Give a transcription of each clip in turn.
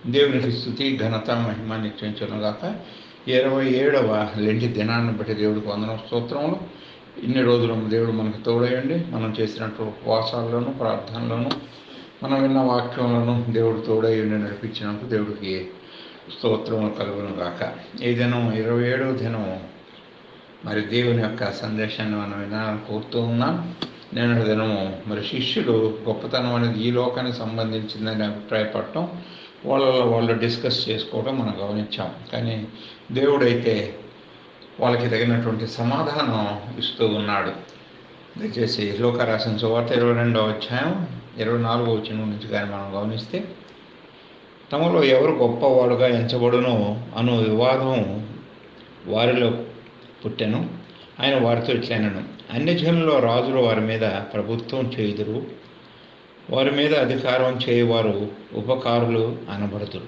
దేవునికి స్థుతి ఘనత మహిమ నిత్యించను గాక ఇరవై ఏడవ లెంటి దినాన్ని బట్టి దేవుడికి వందన స్తోత్రములు ఇన్ని రోజులు దేవుడు మనకు తోడయండి మనం చేసినట్టు ఉపవాసాల్లోనూ ప్రార్థనలోను మనం విన్న వాక్యంలోనూ దేవుడు తోడయ్యండి నడిపించినందుకు దేవుడికి స్తోత్రము కలుగును గాక ఈ దినం ఇరవై ఏడవ దినం మరి దేవుని యొక్క సందేశాన్ని మనం వినాలని కోరుతూ ఉన్నాం నేను దినము మరి శిష్యులు గొప్పతనం అనేది ఈ లోకానికి సంబంధించిందని అభిప్రాయపడటం వాళ్ళలో వాళ్ళు డిస్కస్ చేసుకోవడం మనం గమనించాం కానీ దేవుడైతే వాళ్ళకి తగినటువంటి సమాధానం ఇస్తూ ఉన్నాడు దయచేసి లోకరాసిన సువార్త ఇరవై రెండవ అధ్యాయం ఇరవై నాలుగో వచ్చిన నుంచి కానీ మనం గమనిస్తే తమలో ఎవరు గొప్పవాడుగా ఎంచబడునో అను వివాదం వారిలో పుట్టెను ఆయన వారితో ఇట్లనను అన్ని జనుల్లో రాజులు వారి మీద ప్రభుత్వం చేయుదురు వారి మీద అధికారం చేయవారు ఉపకారులు అనబడుతురు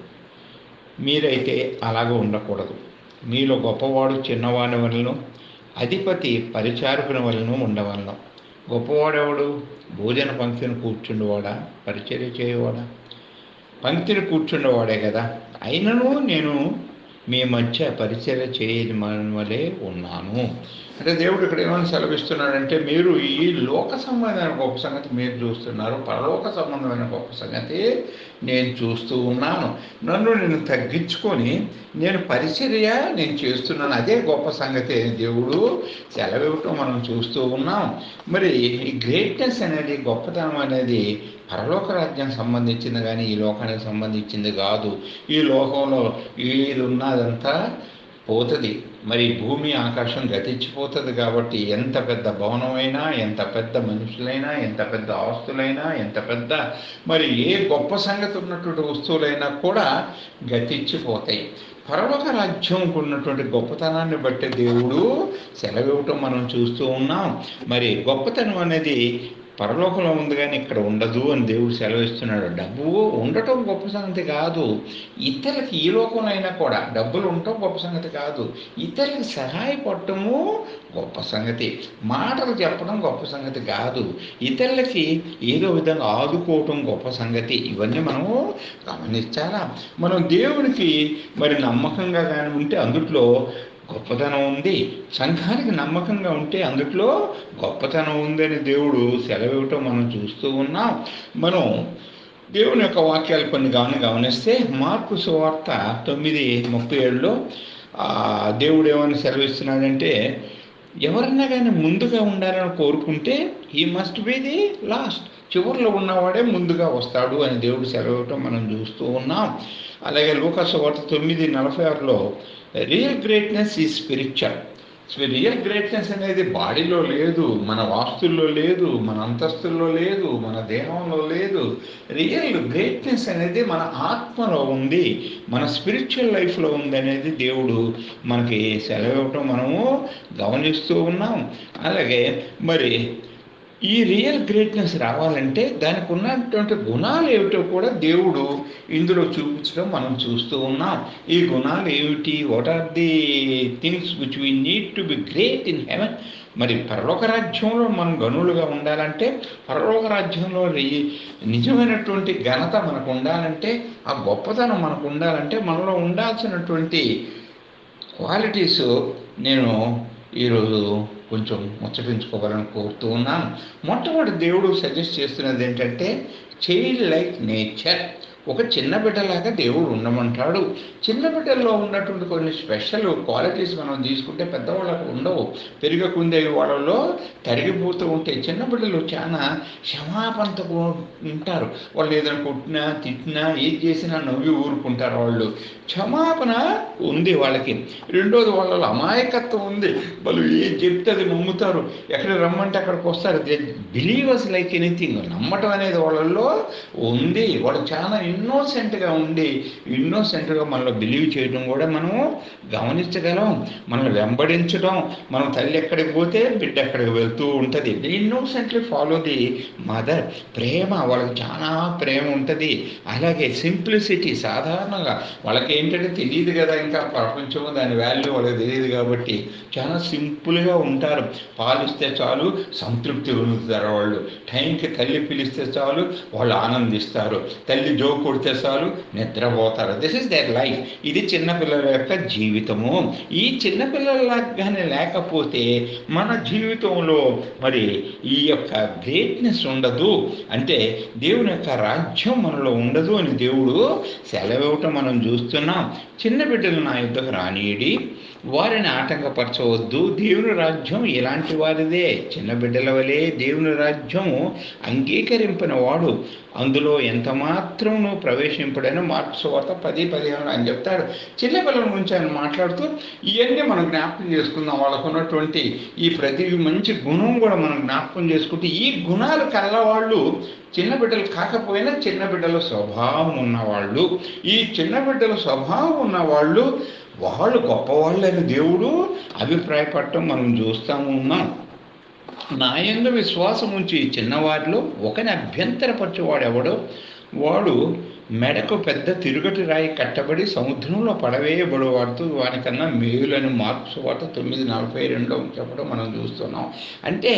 మీరైతే అలాగ ఉండకూడదు మీలో గొప్పవాడు చిన్నవాడి వలన అధిపతి పరిచారకుని వలన ఉండవలను గొప్పవాడెవడు భోజన పంక్తిని కూర్చుండేవాడా పరిచర్య చేయవాడా పంక్తిని కూర్చుండేవాడే కదా అయినను నేను మీ మధ్య పరిచర్య చేయని వలే ఉన్నాను అంటే దేవుడు ఇక్కడ ఏమైనా సెలవిస్తున్నాడంటే మీరు ఈ లోక సంబంధమైన గొప్ప సంగతి మీరు చూస్తున్నారు పరలోక సంబంధమైన గొప్ప సంగతి నేను చూస్తూ ఉన్నాను నన్ను నేను తగ్గించుకొని నేను పరిచర్య నేను చేస్తున్నాను అదే గొప్ప సంగతి దేవుడు సెలవివ్వటం మనం చూస్తూ ఉన్నాం మరి ఈ గ్రేట్నెస్ అనేది గొప్పతనం అనేది పరలోక రాజ్యానికి సంబంధించింది కానీ ఈ లోకానికి సంబంధించింది కాదు ఈ లోకంలో ఏది ఉన్నదంతా పోతుంది మరి భూమి ఆకాశం గతించిపోతుంది కాబట్టి ఎంత పెద్ద భవనమైనా ఎంత పెద్ద మనుషులైనా ఎంత పెద్ద ఆస్తులైనా ఎంత పెద్ద మరి ఏ గొప్ప సంగతి ఉన్నటువంటి వస్తువులైనా కూడా గతించిపోతాయి పరలోక రాజ్యంకు ఉన్నటువంటి గొప్పతనాన్ని బట్టి దేవుడు సెలవివ్వటం మనం చూస్తూ ఉన్నాం మరి గొప్పతనం అనేది పరలోకంలో ఉంది కానీ ఇక్కడ ఉండదు అని దేవుడు సెలవిస్తున్నాడు డబ్బు ఉండటం గొప్ప సంగతి కాదు ఇతరులకి ఈ లోకంలో అయినా కూడా డబ్బులు ఉండటం గొప్ప సంగతి కాదు ఇతరులకి సహాయపడటము గొప్ప సంగతి మాటలు చెప్పడం గొప్ప సంగతి కాదు ఇతరులకి ఏదో విధంగా ఆదుకోవటం గొప్ప సంగతి ఇవన్నీ మనము గమనించాలా మనం దేవునికి మరి నమ్మకంగా కానీ ఉంటే అందుట్లో గొప్పతనం ఉంది సంఘానికి నమ్మకంగా ఉంటే అందుట్లో గొప్పతనం ఉందని దేవుడు సెలవివ్వటం మనం చూస్తూ ఉన్నాం మనం దేవుని యొక్క వాక్యాలు కొన్ని గమని గమనిస్తే మార్పు సువార్త తొమ్మిది ముప్పై ఏడులో దేవుడు ఏమని సెలవిస్తున్నాడంటే ఎవరన్నా కానీ ముందుగా ఉండాలని కోరుకుంటే ఈ మస్ట్ బి ది లాస్ట్ చివరిలో ఉన్నవాడే ముందుగా వస్తాడు అని దేవుడు సెలవటం మనం చూస్తూ ఉన్నాం అలాగే లూకాసు వార్త తొమ్మిది నలభై ఆరులో రియల్ గ్రేట్నెస్ ఈ స్పిరిచువల్ రియల్ గ్రేట్నెస్ అనేది బాడీలో లేదు మన వాస్తుల్లో లేదు మన అంతస్తుల్లో లేదు మన దేహంలో లేదు రియల్ గ్రేట్నెస్ అనేది మన ఆత్మలో ఉంది మన స్పిరిచువల్ లైఫ్లో ఉంది అనేది దేవుడు మనకి సెలవివ్వటం మనము గమనిస్తూ ఉన్నాం అలాగే మరి ఈ రియల్ గ్రేట్నెస్ రావాలంటే దానికి ఉన్నటువంటి గుణాలు ఏమిటో కూడా దేవుడు ఇందులో చూపించడం మనం చూస్తూ ఉన్నాం ఈ గుణాలు ఏమిటి what are the things which we need to be great in heaven మరి పరలోక రాజ్యంలో మనం గనులుగా ఉండాలంటే పరలోక రాజ్యంలో నిజమైనటువంటి ఘనత మనకు ఉండాలంటే ఆ గొప్పతనం మనకు ఉండాలంటే మనలో ఉండాల్సినటువంటి క్వాలిటీస్ నేను ఈరోజు కొంచెం ముచ్చటించుకోవాలని కోరుతూ ఉన్నాను మొట్టమొదటి దేవుడు సజెస్ట్ చేస్తున్నది ఏంటంటే చైల్డ్ లైక్ నేచర్ ఒక చిన్న బిడ్డలాగా దేవుడు ఉండమంటాడు చిన్న బిడ్డల్లో ఉన్నటువంటి కొన్ని స్పెషల్ క్వాలిటీస్ మనం తీసుకుంటే పెద్దవాళ్ళకు ఉండవు పెరిగకుందే వాళ్ళలో తరిగిపోతూ ఉంటే చిన్న బిడ్డలు చాలా క్షమాపణతో ఉంటారు వాళ్ళు ఏదైనా కొట్టినా తిట్టినా ఏది చేసినా నవ్వి ఊరుకుంటారు వాళ్ళు క్షమాపణ ఉంది వాళ్ళకి రెండోది వాళ్ళలో అమాయకత్వం ఉంది వాళ్ళు ఏది చెప్తే అది నమ్ముతారు ఎక్కడ రమ్మంటే అక్కడికి వస్తారు బిలీవర్స్ లైక్ ఎనీథింగ్ నమ్మటం అనేది వాళ్ళల్లో ఉంది వాళ్ళు చాలా ఇన్నోసెంట్గా ఉండి ఇన్నోసెంట్గా మనలో బిలీవ్ చేయడం కూడా మనము గమనించగలం మనల్ని వెంబడించడం మనం తల్లి ఎక్కడికి పోతే బిడ్డ ఎక్కడికి వెళ్తూ ఉంటుంది ఇన్నోసెంట్లీ ఫాలో ది మదర్ ప్రేమ వాళ్ళకి చాలా ప్రేమ ఉంటుంది అలాగే సింప్లిసిటీ సాధారణంగా వాళ్ళకి ఏంటంటే తెలియదు కదా ఇంకా ప్రపంచం దాని వాల్యూ వాళ్ళకి తెలియదు కాబట్టి చాలా సింపుల్గా ఉంటారు పాలిస్తే చాలు సంతృప్తి పొందుతారు వాళ్ళు టైంకి తల్లి పిలిస్తే చాలు వాళ్ళు ఆనందిస్తారు తల్లి జోకు కొడితే చాలు నిద్రపోతారు దిస్ ఇస్ దేర్ లైఫ్ ఇది చిన్నపిల్లల యొక్క జీవితము ఈ చిన్నపిల్లలలాగానే లేకపోతే మన జీవితంలో మరి ఈ యొక్క గ్రేట్నెస్ ఉండదు అంటే దేవుని యొక్క రాజ్యం మనలో ఉండదు అని దేవుడు సెలవివ్వటం మనం చూస్తున్నాం చిన్న బిడ్డలు నా యుద్ధకు రానియడి వారిని ఆటంకపరచవద్దు దేవుని రాజ్యం ఇలాంటి వారిదే చిన్న బిడ్డల వలె దేవుని రాజ్యము అంగీకరింపిన వాడు అందులో ఎంత మాత్రము ప్రవేశింపడని మార్క్స్ వార్త పది పదిహేను అని చెప్తాడు చిన్నపిల్లల గురించి ఆయన మాట్లాడుతూ ఇవన్నీ మనం జ్ఞాపకం చేసుకుందాం వాళ్ళకు ఉన్నటువంటి ఈ ప్రతి మంచి గుణం కూడా మనం జ్ఞాపకం చేసుకుంటే ఈ గుణాలు కలవాళ్ళు చిన్న బిడ్డలు కాకపోయినా చిన్న బిడ్డల స్వభావం ఉన్నవాళ్ళు ఈ చిన్న బిడ్డల స్వభావం ఉన్నవాళ్ళు వాళ్ళు గొప్పవాళ్ళని దేవుడు అభిప్రాయపడటం మనం చూస్తాము ఉన్నాం నా యందు విశ్వాసం ఉంచి చిన్నవారిలో ఒకని అభ్యంతరపరచేవాడు ఎవడో వాడు మెడకు పెద్ద తిరుగటి రాయి కట్టబడి సముద్రంలో పడవేయబడేవాడుతూ వానికన్నా మేలుని మార్క్స్ వాట తొమ్మిది నలభై రెండులో చెప్పడం మనం చూస్తున్నాం అంటే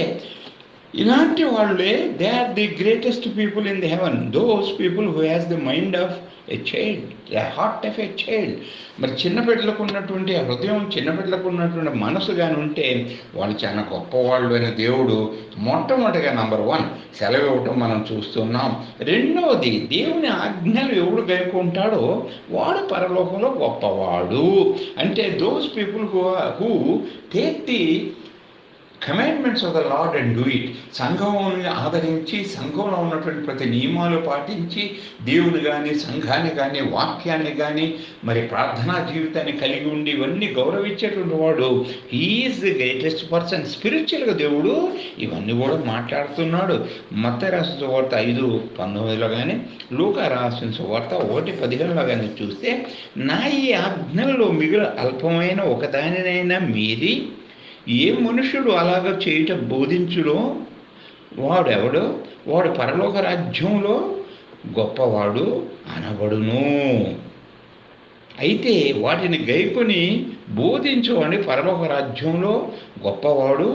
ఇలాంటి వాళ్ళే they are the greatest people in the heaven those people who has the mind of a child the heart of a child మరి చిన్నపిల్లలకు ఉన్నటువంటి ఆ హృదయం చిన్నపిల్లలకు ఉన్నటువంటి మనసు కానీ ఉంటే వాళ్ళు చాలా గొప్పవాళ్ళు అని దేవుడు మొట్టమొదటిగా నంబర్ వన్ సెలవు ఇవ్వటం మనం చూస్తున్నాం రెండవది దేవుని ఆజ్ఞలు ఎవడు గైకుంటాడో వాడు పరలోకంలో గొప్పవాడు అంటే those people who who take the commandments of the Lord and do it సంఘంని ఆదరించి సంఘంలో ఉన్నటువంటి ప్రతి నియమాలు పాటించి దేవుని కానీ సంఘాన్ని కానీ వాక్యాన్ని కానీ మరి ప్రార్థనా జీవితాన్ని కలిగి ఉండి ఇవన్నీ గౌరవించేటువంటి వాడు హీఈస్ ది గ్రేటెస్ట్ పర్సన్ స్పిరిచువల్గా దేవుడు ఇవన్నీ కూడా మాట్లాడుతున్నాడు మత రాసిన వార్త ఐదు పంతొమ్మిదిలో కానీ లూకా రాసిన వార్త ఒకటి పదిహేనులో కానీ చూస్తే నా ఈ ఆజ్ఞలలో మిగులు అల్పమైన ఒకదానినైనా మీరి ఏ మనుషుడు అలాగ చేయట బోధించుడో వాడెవడో వాడు పరలోక రాజ్యంలో గొప్పవాడు అనబడును అయితే వాటిని గైకొని బోధించువాడి పరలోక రాజ్యంలో గొప్పవాడు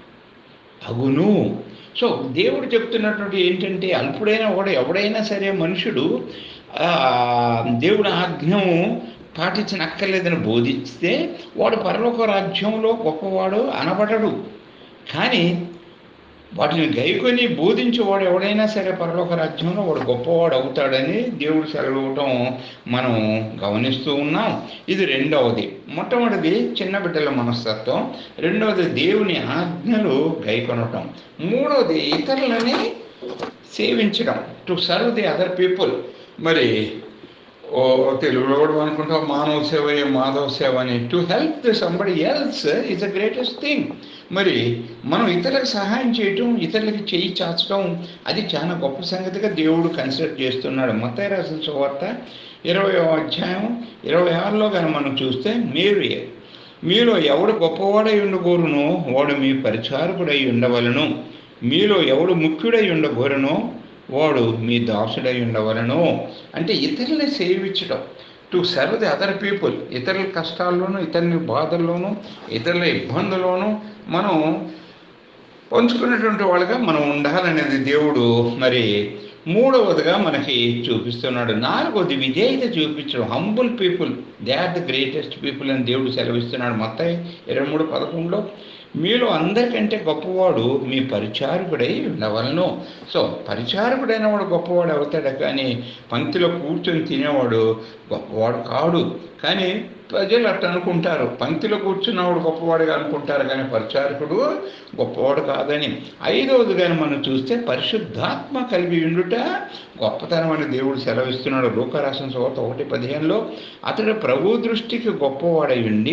అగును సో దేవుడు చెప్తున్నటువంటి ఏంటంటే అల్పుడైన వాడు ఎవడైనా సరే మనుషుడు ఆ, దేవుడి ఆజ్ఞము పాటించిన అక్కర్లేదని బోధిస్తే వాడు పరలోక రాజ్యంలో గొప్పవాడు అనబడడు కానీ వాటిని గైకొని బోధించేవాడు ఎవడైనా సరే పరలోక రాజ్యంలో వాడు గొప్పవాడు అవుతాడని దేవుడు సెలవివ్వటం మనం గమనిస్తూ ఉన్నాం ఇది రెండవది మొట్టమొదటిది చిన్న బిడ్డల మనస్తత్వం రెండవది దేవుని ఆజ్ఞలు గైకొనటం మూడవది ఇతరులని సేవించడం to serve the other people మరి ఓ తెలుగులో కూడా అనుకుంటాం మానవ సేవ మాధవ సేవ అని to help the somebody else is the greatest thing మరి మనం ఇతరులకు సహాయం చేయటం ఇతరులకి చేయి చాచడం అది చాలా గొప్ప సంగతిగా దేవుడు కన్సిడర్ చేస్తున్నాడు మొత్తం రాసిన సువార్త ఇరవై అధ్యాయం ఇరవై ఆరులో కానీ మనం చూస్తే మీరు మీలో ఎవడు గొప్పవాడై ఉండగోరునో వాడు మీ పరిచారకుడై ఉండవలను మీలో ఎవడు ముఖ్యుడై ఉండగోరునో వాడు మీ దాసుడై ఉండవలను అంటే ఇతరులని సేవించడం to serve the other people ఇతరుల కష్టాల్లోనూ ఇతరుల బాధల్లోనూ ఇతరుల ఇబ్బందుల్లోనూ మనం పంచుకున్నటువంటి వాళ్ళుగా మనం ఉండాలనేది దేవుడు మరి మూడవదిగా మనకి చూపిస్తున్నాడు నాలుగవది విధేయత చూపించడం humble people they are the greatest people అని దేవుడు సెలవిస్తున్నాడు మొత్తం ఇరవై మూడు పదకొండులో మీలో అందరికంటే గొప్పవాడు మీ పరిచారకుడై ఉండవలను సో పరిచారకుడైన వాడు గొప్పవాడు అవుతాడు కానీ పంక్తిలో కూర్చొని తినేవాడు గొప్పవాడు కాడు కానీ ప్రజలు అట్ట అనుకుంటారు పంక్తిలో కూర్చున్నవాడు గొప్పవాడుగా అనుకుంటారు కానీ పరిచారకుడు గొప్పవాడు కాదని ఐదవది కానీ మనం చూస్తే పరిశుద్ధాత్మ కలిగి ఉండుట గొప్పతనం అని దేవుడు సెలవిస్తున్నాడు లోకరాసిన చోట ఒకటి పదిహేనులో అతడు ప్రభు దృష్టికి గొప్పవాడై ఉండి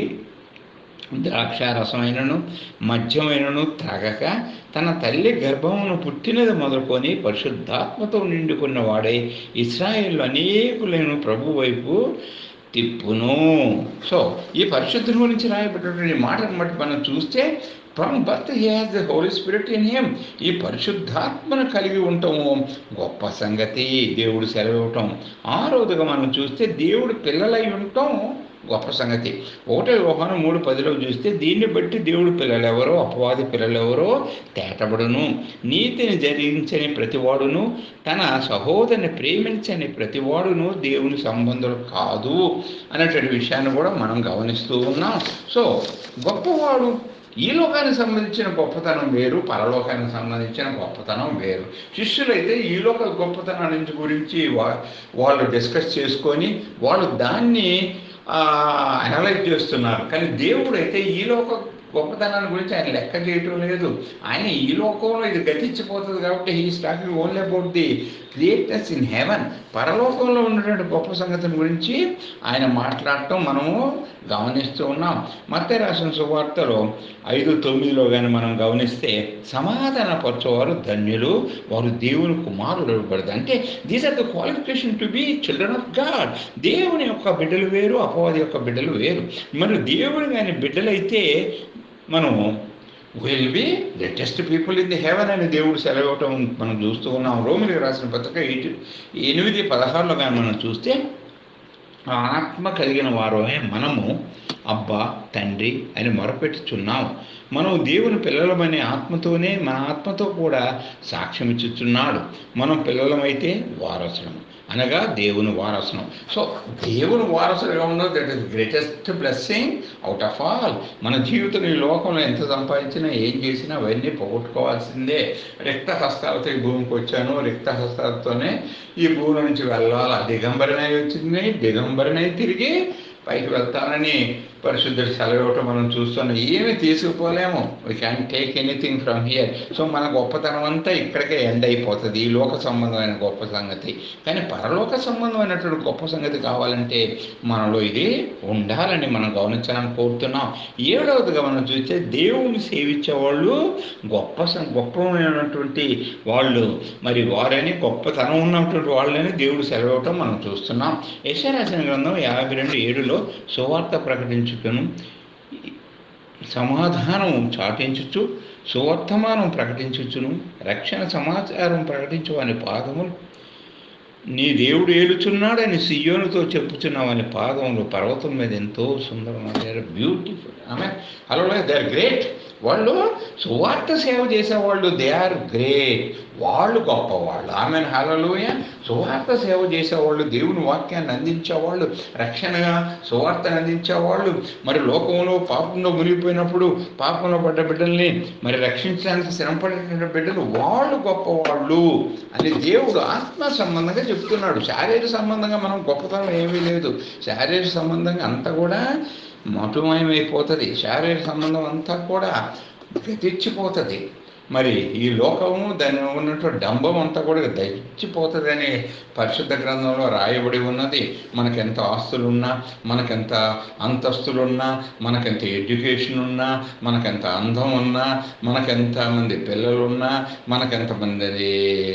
ద్రాక్షారసమైనను మద్యమైనను త్రాగక తన తల్లి గర్భమును పుట్టినది మొదలుకొని పరిశుద్ధాత్మతో నిండుకున్న వాడై ఇస్రాయేల్ అనేకులను ప్రభు వైపు తిప్పును సో ఈ పరిశుద్ధుని గురించి రాయబడినటువంటి మాటను బట్టి మనం చూస్తే from birth he has the Holy Spirit in him ఈ పరిశుద్ధాత్మను కలిగి ఉండటము గొప్ప సంగతి దేవుడు సెలవివ్వటం ఆ రోజుగా మనం చూస్తే దేవుడు పిల్లలై ఉండటం గొప్ప సంగతి ఒకటో యోహాను మూడు పదిలో చూస్తే దీన్ని బట్టి దేవుడు పిల్లలు ఎవరో అపవాది పిల్లలు ఎవరో తేటబడును నీతిని జరిగించని ప్రతివాడును తన సహోదరుని ప్రేమించని ప్రతివాడును దేవుని సంబంధులు కాదు అనేటువంటి విషయాన్ని కూడా మనం గమనిస్తూ ఉన్నాం సో గొప్పవాడు ఈ లోకానికి సంబంధించిన గొప్పతనం వేరు పరలోకానికి సంబంధించిన గొప్పతనం వేరు శిష్యులైతే ఈ లోక గొప్పతనం గురించి వా వాళ్ళు డిస్కస్ చేసుకొని వాళ్ళు దాన్ని అనలైజ్ చేస్తున్నారు కానీ దేవుడు అయితే ఈ లోక గొప్పతనాన్ని గురించి ఆయన లెక్క చేయటం లేదు ఆయన ఈ లోకంలో ఇది గతించిపోతుంది కాబట్టి he talking only about the creators in heaven పరలోకంలో ఉన్నటువంటి గొప్ప సంగతిని గురించి ఆయన మాట్లాడటం మనము గమనిస్తూ ఉన్నాం మత్తే రాసిన సువార్తలో ఐదు తొమ్మిదిలో కానీ మనం గమనిస్తే సమాధానపరచేవారు ధన్యులు వారు దేవుని కుమారులు ఇవ్వబడదు అంటే these are the qualification to be children of God దేవుని యొక్క బిడ్డలు వేరు అపవాది యొక్క బిడ్డలు వేరు మరి దేవుని కానీ బిడ్డలైతే మనము will be latest people in the heaven అని దేవుడు సెలవటం మనం చూస్తూ ఉన్నాం రోమిలికి రాసిన పత్రిక ఎయిట్ ఎనిమిది పదహారులో కానీ మనం చూస్తే ఆత్మ కలిగిన వారమే మనము అబ్బా తండ్రి అని మొరపెట్టుచున్నాం మనం దేవుని పిల్లలమనే ఆత్మతోనే మన ఆత్మతో కూడా సాక్ష్యం ఇచ్చుచున్నాడు మనం పిల్లలమైతే వారసులము అనగా దేవుని వారసులం సో దేవుని వారసులుగా ఉన్నది that is greatest blessing out of all మన జీవితం ఈ లోకంలో ఎంత సంపాదించినా ఏం చేసినా అవన్నీ పోగొట్టుకోవాల్సిందే రిక్త హస్తాలతో ఈ భూమికి వచ్చాను రిక్త హస్తాలతోనే ఈ భూమి నుంచి వెళ్ళాలి దిగంబరనై వచ్చింది దిగంబరనై తిరిగి పైకి వెళ్తానని పరిశుద్ధుడు సెలవివ్వటం మనం చూస్తున్నాం ఏమి తీసుకుపోలేము we can take anything from here so మన గొప్పతనం అంతా ఇక్కడికే ఎండ్ అయిపోతుంది ఈ లోక సంబంధమైన గొప్ప సంగతి కానీ పరలోక సంబంధమైనటువంటి గొప్ప సంగతి కావాలంటే మనలో ఇది ఉండాలని మనం గమనించాలని కోరుతున్నాం ఏడవదిగా మనం చూస్తే దేవుని సేవించే వాళ్ళు గొప్ప సం- గొప్పమైనటువంటి వాళ్ళు మరి వారని గొప్పతనం ఉన్నటువంటి వాళ్ళని దేవుడు సెలవటం మనం చూస్తున్నాం యశరాసిన గ్రంథం యాభై రెండు ఏడులో సువార్త ప్రకటించుటను సమాధానం చాటించుచు సువర్తమానం ప్రకటించుచును రక్షణ సమాచారం ప్రకటించు అని పాదములు నీ దేవుడు ఏలుచున్నాడని సియోనుతో చెప్పుచున్నామని పాదములు పర్వతం మీద ఎంతో సుందరమైన బ్యూటిఫుల్ ఆమె అలా దే ఆర్ గ్రేట్ వాళ్ళు సువార్త సేవ చేసేవాళ్ళు దే ఆర్ గ్రేట్ వాళ్ళు గొప్పవాళ్ళు ఆమె హలలోయ సువార్త సేవ చేసేవాళ్ళు దేవుని వాక్యాన్ని అందించేవాళ్ళు రక్షణగా సువార్తను అందించేవాళ్ళు మరి లోకంలో పాపంలో మునిగిపోయినప్పుడు పాపంలో పడ్డ బిడ్డల్ని మరి రక్షించడానికి శ్రమపడేటువంటి బిడ్డలు వాళ్ళు గొప్పవాళ్ళు అని దేవుడు ఆత్మ సంబంధంగా చెప్తున్నాడు శారీరక సంబంధంగా మనం గొప్పతనం ఏమీ లేదు శారీరక సంబంధంగా అంతా కూడా మటుమయమైపోతుంది శారీరక సంబంధం అంతా కూడా గతిచ్చిపోతుంది మరి ఈ లోకము దాని ఉన్నటువంటి డంబం అంతా కూడా దచ్చిపోతుందని పరిశుద్ధ గ్రంథంలో రాయబడి ఉన్నది మనకెంత ఆస్తులున్నా మనకెంత అంతస్తులున్నా మనకెంత ఎడ్యుకేషన్ ఉన్నా మనకెంత అందం ఉన్నా మనకెంత మంది పిల్లలున్నా మనకెంత మంది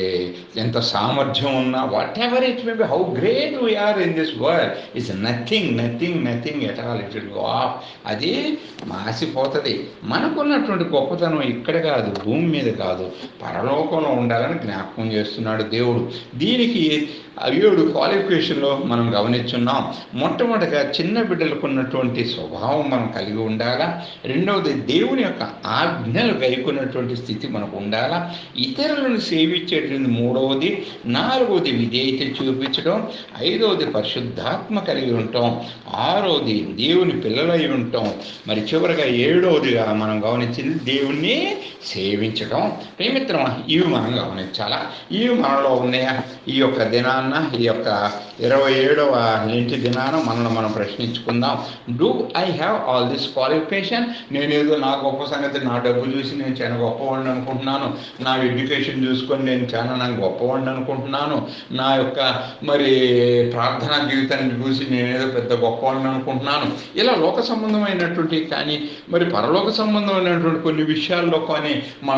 ఎంత సామర్థ్యం ఉన్నా whatever it may be how great we are in this world it's nothing nothing nothing at all it will go off అది మాసిపోతుంది మనకున్నటువంటి గొప్పతనం ఇక్కడ కాదు భూమి మీద కాదు పరలోకంలో ఉండాలని జ్ఞాపకం చేస్తున్నాడు దేవుడు దీనికి ఏడు క్వాలిఫికేషన్లో మనం గమనించున్నాం మొట్టమొదటిగా చిన్న బిడ్డలకు ఉన్నటువంటి స్వభావం మనం కలిగి ఉండాలా రెండవది దేవుని యొక్క ఆజ్ఞలు గైకున్నటువంటి స్థితి మనకు ఉండాలా ఇతరులను సేవించేటువంటి మూడవది నాలుగవది విధేయత చూపించడం ఐదవది పరిశుద్ధాత్మ కలిగి ఉంటాం ఆరవది దేవుని పిల్లలై ఉంటాం మరి చివరిగా ఏడవదిగా మనం గమనించింది దేవుణ్ణి సేవించడం ప్రేమిత్రం ఇవి మనం గమనించాలా ఇవి మనలో ఉన్నాయా ఈ యొక్క దినాన్న ఈ యొక్క ఇరవై ఏడవ ఇంటి దినాన మనల్ని మనం ప్రశ్నించుకుందాం do I have all this qualification నేనేదో నా గొప్ప సంగతి నా డబ్బు చూసి నేను చాలా గొప్పవాడిని అనుకుంటున్నాను నా ఎడ్యుకేషన్ చూసుకొని నేను చాలా నాకు గొప్పవాడిని అనుకుంటున్నాను నా యొక్క మరి ప్రార్థనా జీవితాన్ని చూసి నేనేదో పెద్ద గొప్పవాడిని అనుకుంటున్నాను ఇలా లోక సంబంధమైనటువంటి కానీ మరి పరలోక సంబంధమైనటువంటి కొన్ని విషయాల్లో కానీ మన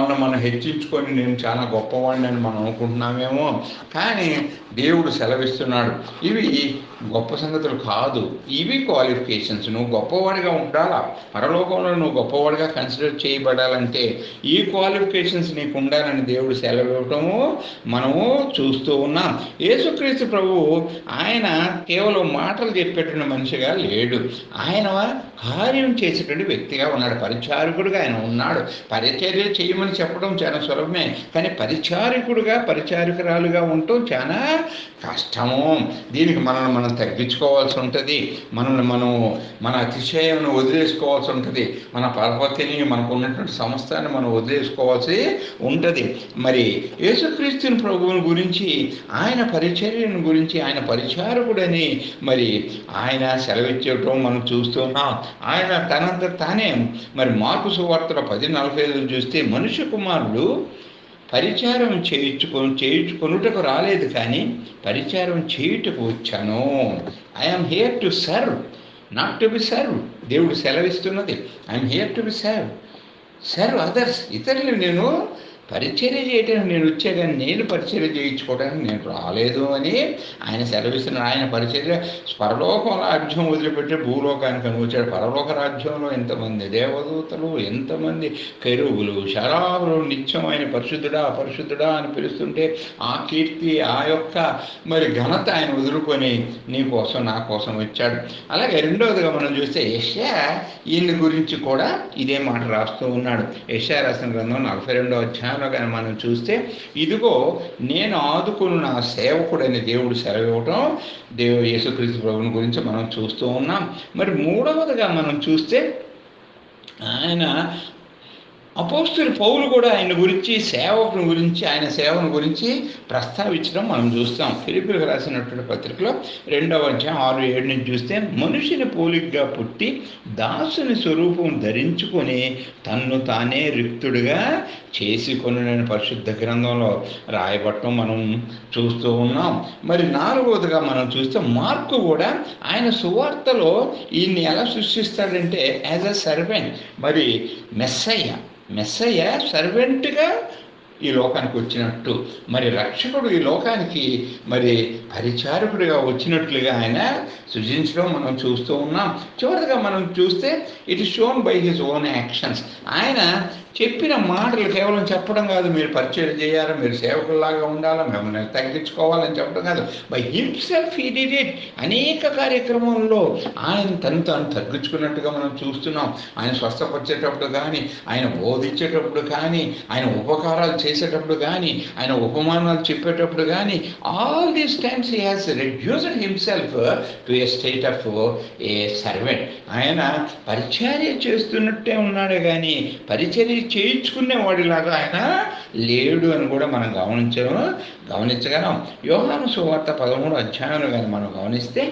మనల్ని మనం హెచ్చించుకొని నేను చాలా గొప్పవాడిని అని మనం అనుకుంటున్నామేమో కానీ దేవుడు సెలవిస్తున్నాడు ఇవి గొప్ప సంగతులు కాదు ఇవి క్వాలిఫికేషన్స్ నువ్వు గొప్పవాడిగా ఉండాలా పరలోకంలో నువ్వు గొప్పవాడిగా కన్సిడర్ చేయబడాలంటే ఈ క్వాలిఫికేషన్స్ నీకు ఉండాలని దేవుడు సెలవివ్వటము మనము చూస్తూ ఉన్నాం యేసుక్రీస్తు ప్రభువు ఆయన కేవలం మాటలు చెప్పేటువంటి మనిషిగా లేడు ఆయన కార్యం చేసేటువంటి వ్యక్తిగా ఉన్నాడు పరిచారకుడుగా ఆయన ఉన్నాడు పరిచర్య చేయమని చెప్పడం చాలా సులభమే కానీ పరిచారకుడుగా పరిచారకురాలుగా ఉండటం చాలా కష్టము దీనికి మనల్ని మనం తగ్గించుకోవాల్సి ఉంటుంది మనల్ని మనం మన అతిశయం వదిలేసుకోవాల్సి ఉంటుంది మన పరపతిని మనకు ఉన్నటువంటి సంస్థని మనం వదిలేసుకోవాల్సి ఉంటుంది మరి యేసుక్రీస్తుని ప్రభువుని గురించి ఆయన పరిచర్యను గురించి ఆయన పరిచారకుడని మరి ఆయన సెలవిచ్చేయటం మనం చూస్తున్నాం ఆయన తనంత తానే మరి మార్పు సువార్తల పది నలభై ఐదు చూస్తే మనుష్య కుమారుడు పరిచారం చేయించుకొ చేయించుకొనుటకు రాలేదు కానీ పరిచారం చేయుటకు వచ్చాను I'm here to serve not to be serve దేవుడు సెలవిస్తున్నది I'm here to be serve serve others ఇతరులు నేను పరిచర్య చేయడానికి నేను వచ్చా కానీ నేను పరిచర్య చేయించుకోవడానికి నేను రాలేదు అని ఆయన సెలవిస్తున్నాడు ఆయన పరిచర్య పరలోకం రాజ్యం వదిలిపెట్టి భూలోకానికి అని వచ్చాడు పరలోక రాజ్యంలో ఎంతమంది దేవదూతలు ఎంతమంది కెరువులు శరాబులు నిత్యం ఆయన పరిశుద్ధుడా పరిశుద్ధుడా అని పిలుస్తుంటే ఆ కీర్తి ఆ యొక్క మరి ఘనత ఆయన వదులుకొని నీ కోసం నా కోసం వచ్చాడు అలాగే రెండవదిగా మనం చూస్తే యష్యా ఈయన గురించి కూడా ఇదే మాట రాస్తూ ఉన్నాడు యష్యా రాసిన గ్రంథం నలభై రెండో అధ్యాయంలో కానీ మనం చూస్తే ఇదిగో నేను ఆదుకుని నా సేవకుడని దేవుడు సెలవివ్వటం దేవు యేసుక్రీస్తు ప్రభుని గురించి మనం చూస్తూ ఉన్నాం మరి మూడవదిగా మనం చూస్తే ఆయన అపోస్తుల పౌలు కూడా ఆయన గురించి సేవకుని గురించి ఆయన సేవను గురించి ప్రస్తావించడం మనం చూస్తాం ఫిలిపిలకు రాసినటువంటి పత్రికలో రెండవ అధ్యాయం ఆరు ఏడు నుంచి చూస్తే మనుషుని పోలికగా పుట్టి దాసుని స్వరూపం ధరించుకొని తన్ను తానే రిక్తుడిగా చేసుకొని పరిశుద్ధ గ్రంథంలో రాయబట్టం మనం చూస్తూ ఉన్నాం మరి నాలుగవదిగా మనం చూస్తే మార్కు కూడా ఆయన సువార్తలో ఈయన్ని ఎలా సృష్టిస్తాడంటే యాజ్ అ సర్వెంట్ మరి మెస్సయ్య మెస్సయ్య సర్వెంట్గా ఈ లోకానికి వచ్చినట్టు మరి రక్షకుడు ఈ లోకానికి మరి పరిచారకుడిగా వచ్చినట్లుగా ఆయన సృజించడం మనం చూస్తూ ఉన్నాం చివరిగా మనం చూస్తే it is shown by his own actions ఆయన చెప్పిన మాటలు కేవలం చెప్పడం కాదు మీరు పరిచయం చేయాలి మీరు సేవకుల్లాగా ఉండాలా మిమ్మల్ని తగ్గించుకోవాలని చెప్పడం కాదు by himself he did it అనేక కార్యక్రమంలో ఆయన తను తాను తగ్గించుకున్నట్టుగా మనం చూస్తున్నాం ఆయన స్వస్థపరిచేటప్పుడు కానీ ఆయన బోధించేటప్పుడు కానీ ఆయన ఉపకారాలు చేసేటప్పుడు కానీ ఆయన ఉపమానాలు చెప్పేటప్పుడు కానీ all these times he has reduced himself to a state of a servant ఆయన పరిచర్య చేస్తున్నట్టే ఉన్నాడు కానీ పరిచర్య చేయించుకునే వాడిలాగా ఆయన లేడు అని కూడా మనం గమనించడం గమనించగలం యోహాను సువార్త పదమూడు అధ్యాయంలో కానీ మనం గమనిస్తే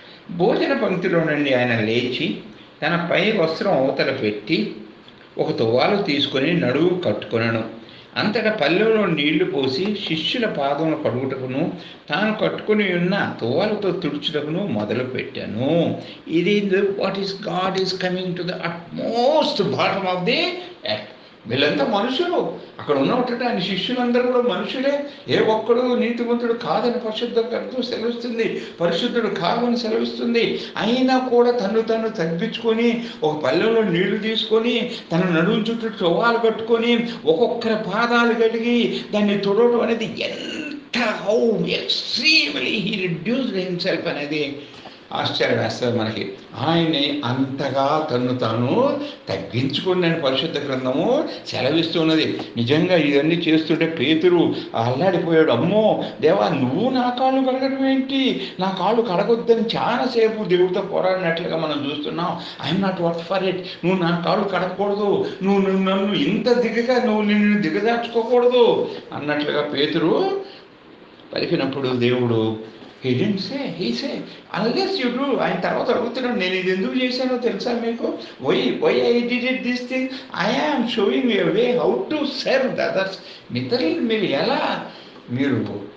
భోజన పంక్తిలో నుండి ఆయన లేచి తన పై వస్త్రం అవతల పెట్టి ఒక తువ్వాలు తీసుకొని నడువు కట్టుకొనను అంతటా పల్లెలో నీళ్లు పోసి శిష్యుల పాదములు కడుగుటకును తాను కట్టుకుని ఉన్న తువాలతో తుడుచుటకును మొదలు పెట్టాను ఇది what is God is coming to the utmost bottom of the earth వీళ్ళంతా మనుషులు అక్కడ ఉన్నటువంటి ఆయన శిష్యులందరూ కూడా మనుషులే ఏ ఒక్కడు నీతివంతుడు కాదని పరిశుద్ధ గ్రంథం సెలవిస్తుంది పరిశుద్ధుడు కాదని సెలవిస్తుంది అయినా కూడా తను తను తగ్గించుకొని ఒక పల్లెలో నీళ్లు తీసుకొని తన నడుము చుట్టూ చొవ్వాలు కట్టుకొని ఒక్కొక్కరి పాదాలు కడిగి దాన్ని తుడవడం అనేది ఎంత how extremely he reduced himself అనేది ఆశ్చర్య వేస్తుంది మనకి ఆయన్ని అంతగా తను తాను తగ్గించుకున్న పరిశుద్ధ గ్రంథము సెలవిస్తున్నది నిజంగా ఇవన్నీ చేస్తుంటే పేతురు అల్లాడిపోయాడు అమ్మో దేవా నువ్వు నా కాళ్ళు కడగడం ఏంటి నా కాళ్ళు కడగొద్దని చాలాసేపు దేవుడితో పోరాడినట్లుగా మనం చూస్తున్నాం I'm not work for it నువ్వు నా కాళ్ళు కడగకూడదు నువ్వు నువ్వు నన్ను ఇంత దిగగా నువ్వు నిన్ను దిగదార్చుకోకూడదు అన్నట్లుగా పేతురు పలికినప్పుడు దేవుడు he didn't say he say unless you do ఆయన తర్వాత అడుగుతున్నాడు నేను ఇది ఎందుకు చేశానో తెలుసా మీకు why why I did it this thing I am showing you way how to serve the others మిత్రులు మీరు ఎలా మీరు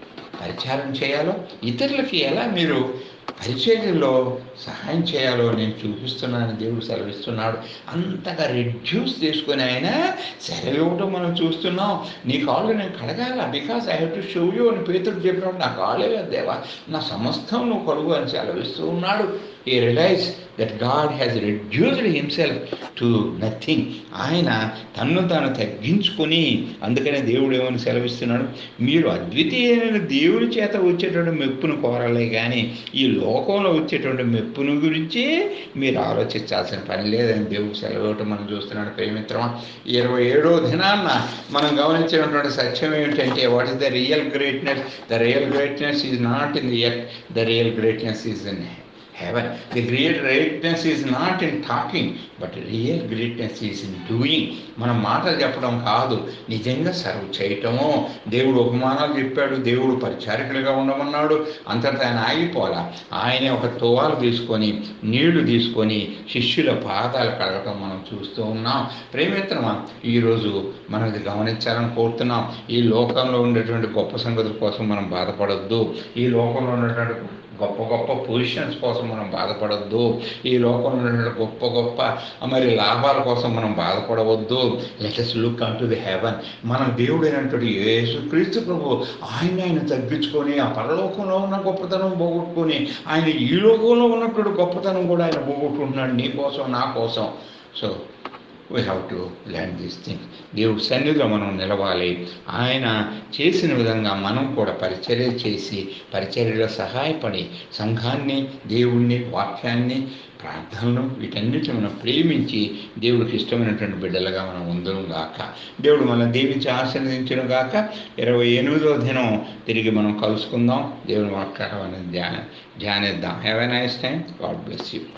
పరిచారం చేయాలో ఇతరులకి ఎలా మీరు పరిచర్యలో సహాయం చేయాలో నేను చూపిస్తున్నాను దేవుడు సెలవిస్తున్నాడు అంతగా రెడ్యూస్ చేసుకొని ఆయన సెలవు ఇవ్వటం మనం చూస్తున్నాం నీ కాళ్ళు నేను కడగాల because I have to show you అని పేతుడు చెప్పినప్పుడు నా కాళ్ళే దేవా నా సమస్తం నువ్వు కడుగు అని సెలవిస్తూ ఉన్నాడు we realise that God has reduced himself to nothing ఆయన తన్ను తాను తగ్గించుకొని అందుకనే దేవుడు ఏమని సెలవిస్తున్నాడు మీరు అద్వితీయమైన దేవుని చేత వచ్చేటువంటి మెప్పును కోరాలే కానీ ఈ లోకంలో వచ్చేటువంటి మెప్పును గురించి మీరు ఆలోచించాల్సిన పని లేదని దేవుడు సెలవు మనం చూస్తున్నాడు ప్రేమిత్రమా ఇరవై ఏడో దినాన్న మనం గమనించినటువంటి సత్యం ఏమిటంటే what is the real greatness the real greatness is not in the earth the real greatness is in heaven. The great greatness is not in talking, but real greatness is in doing. మనం మాటలు చెప్పడం కాదు నిజంగా serve చేయటము దేవుడు ఉపమానాలు చెప్పాడు దేవుడు పరిచారికులుగా ఉండమన్నాడు అంతటా ఆయన ఆగిపోలా ఆయనే ఒక తువాలు తీసుకొని నీళ్లు తీసుకొని శిష్యుల పాదాలు కడగటం మనం చూస్తూ ఉన్నాం ప్రేమిత్రమా ఈరోజు మనం ఇది గమనించాలని కోరుతున్నాం ఈ లోకంలో ఉండేటువంటి గొప్ప సంగతుల కోసం మనం బాధపడొద్దు ఈ లోకంలో ఉన్నటువంటి గొప్ప గొప్ప పొజిషన్స్ కోసం మనం బాధపడవద్దు ఈ లోకంలో ఉన్నటువంటి గొప్ప గొప్ప మరి లాభాల కోసం మనం బాధపడవద్దు let us look unto the heaven మన దేవుడు అయినటువంటి యేసు క్రీస్తు ప్రభు ఆయన ఆయన తగ్గించుకొని ఆ పరలోకంలో ఉన్న గొప్పతనం పోగొట్టుకొని ఆయన ఈ లోకంలో ఉన్నటువంటి గొప్పతనం కూడా ఆయన పోగొట్టుకుంటున్నాడు నీ కోసం నా కోసం so we have to land these thing దేవుడి సన్నిధిలో మనం నిలవాలి ఆయన చేసిన విధంగా మనం కూడా పరిచర్య చేసి పరిచర్యలో సహాయపడి సంఘాన్ని దేవుణ్ణి వాక్యాన్ని ప్రార్థనలు వీటన్నిటిని మనం ప్రేమించి దేవుడికి ఇష్టమైనటువంటి బిడ్డలుగా మనం ఉందరం గాక దేవుడు మనం దీవించి ఆశీర్వదించను గాక ఇరవై ఎనిమిదో దినం తిరిగి మనం కలుసుకుందాం దేవుని వాక్యం అనేది ధ్యాన ధ్యానిద్దాం have a nice time God bless you